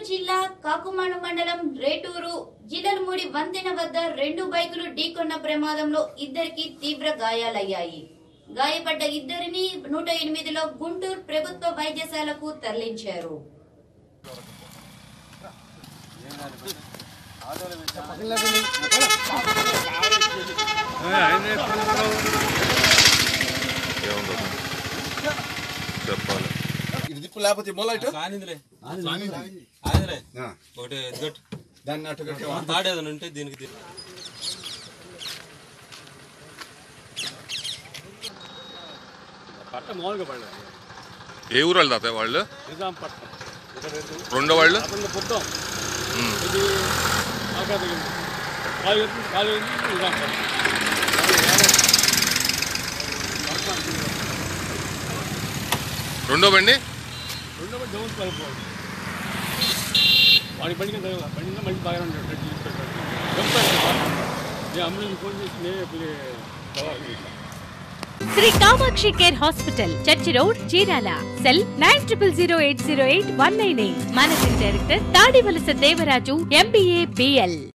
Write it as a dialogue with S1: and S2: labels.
S1: జిల్లా కాకుమాను మండలం రేటూరు జిల్లలమూడి వంతెన వద్ద రెండు బైకులు ఢీకొన్న ప్రమాదంలో ఇద్దరికి తీవ్ర గాయాలయ్యాయి గాయపడ్డ ఇద్దరిని నూట ఎనిమిదిలో గుంటూరు ప్రభుత్వ వైద్యశాలకు తరలించారు
S2: ఏముందో చెప్పాలి
S3: ఇది దిప్పు లేకపోతే మూల ఇటు
S4: ఆనిందిలే ఆనిందిలే
S3: ఆ,
S4: ఒకటి ఎద్గొట్టు
S3: దాన్ని అటు కట్టావా?
S4: తాడేదని ఉంటే దీనికి దీనికి
S5: పట్ట మామూలుగా పడలేదు
S2: ఏ ఊరు వాళ్ళు తాతయ్య వాళ్ళు
S5: నిజాం పట్నం
S2: రెండో వాళ్ళు
S5: అతను పుట్టాం
S2: ఉమ్.
S5: ఇది ఆకా తగింది కాలు కాలు నిజాం పట్నం
S2: రెండో బండి
S5: రెండో బండి డౌన్ కలుపుకోవాలి వాడి బండికి తగల బండి మంచి బాగానే ఉంటాడు రెడ్డి తీసుకెళ్ళాడు నేను అంబులెన్స్ ఫోన్ చేసి నేనే ఇప్పుడు
S6: Shri Kamakshi care hospital church road Chirala cell nine triple zero eight zero eight one nine eight managing director Tadivalasa Devaraju MBA BL